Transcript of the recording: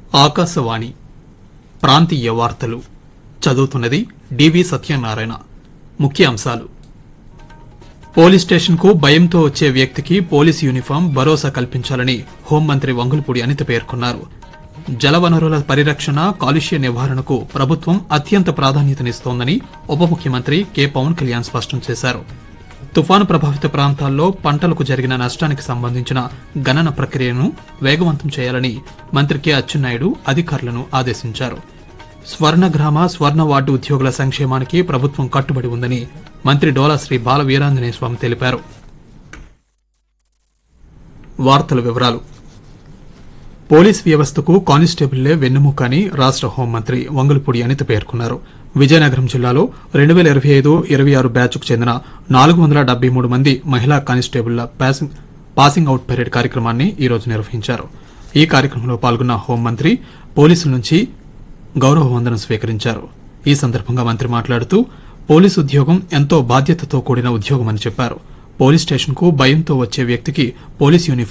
ఆకాశవాణి ప్రాంతీయ వార్తలు చదువుతున్నది డివి సత్యనారాయణ ముఖ్యాంశాలు పోలీస్ స్టేషన్ కు భయంతో వచ్చే వ్యక్తికి పోలీస్ యూనిఫామ్ భరోసా కల్పించాలని హోంమంత్రి వంగులపూడి అనిత పేర్కొన్నారు జలవనరుల పరిరక్షణ కాలుష్య నివారణకు ప్రభుత్వం అత్యంత ప్రాధాన్యతనిస్తోందని ఉప ముఖ్యమంత్రి కె పవన్ కళ్యాణ్ స్పష్టం చేశారు తుఫాను ప్రభావిత ప్రాంతాల్లో పంటలకు జరిగిన నష్టానికి సంబంధించిన గణన ప్రక్రియను వేగవంతం చేయాలని మంత్రి కె అచ్చెన్నాయుడు అధికారులను ఆదేశించారు స్వర్ణగ్రామ స్వర్ణ వార్డు ఉద్యోగుల సంక్షేమానికి ప్రభుత్వం కట్టుబడి ఉందని మంత్రి డోలా శ్రీ బాల వీరాంజనేయ స్వామి తెలిపారు వార్తల వివరాలు పోలీస్ వ్యవస్థకు కానిస్టేబుల్లే వెన్నెముక అని రాష్ట హోంమంత్రి వంగలపూడి అనిత పేర్కొన్నారు విజయనగరం జిల్లాలో రెండు వేల ఇరవై ఐదు ఇరవై ఆరు బ్యాచ్కు చెందిన నాలుగు వందల డెబ్బై మూడు మంది మహిళా కానిస్టేబుళ్ల పాసింగ్ పాసింగ్ అవుట్ పెరేడ్ కార్యక్రమాన్ని ఈ రోజు నిర్వహించారు ఈ కార్యక్రమంలో పాల్గొన్న హోంమంత్రి పోలీసుల నుంచి గౌరవ వందనం స్వీకరించారు ఈ సందర్భంగా మంత్రి మాట్లాడుతూ పోలీసు ఉద్యోగం ఎంతో బాధ్యతతో కూడిన ఉద్యోగమని చెప్పారు పోలీస్ స్టేషన్ కు భయంతో వచ్చే వ్యక్తికి పోలీస్ యూనిఫామ్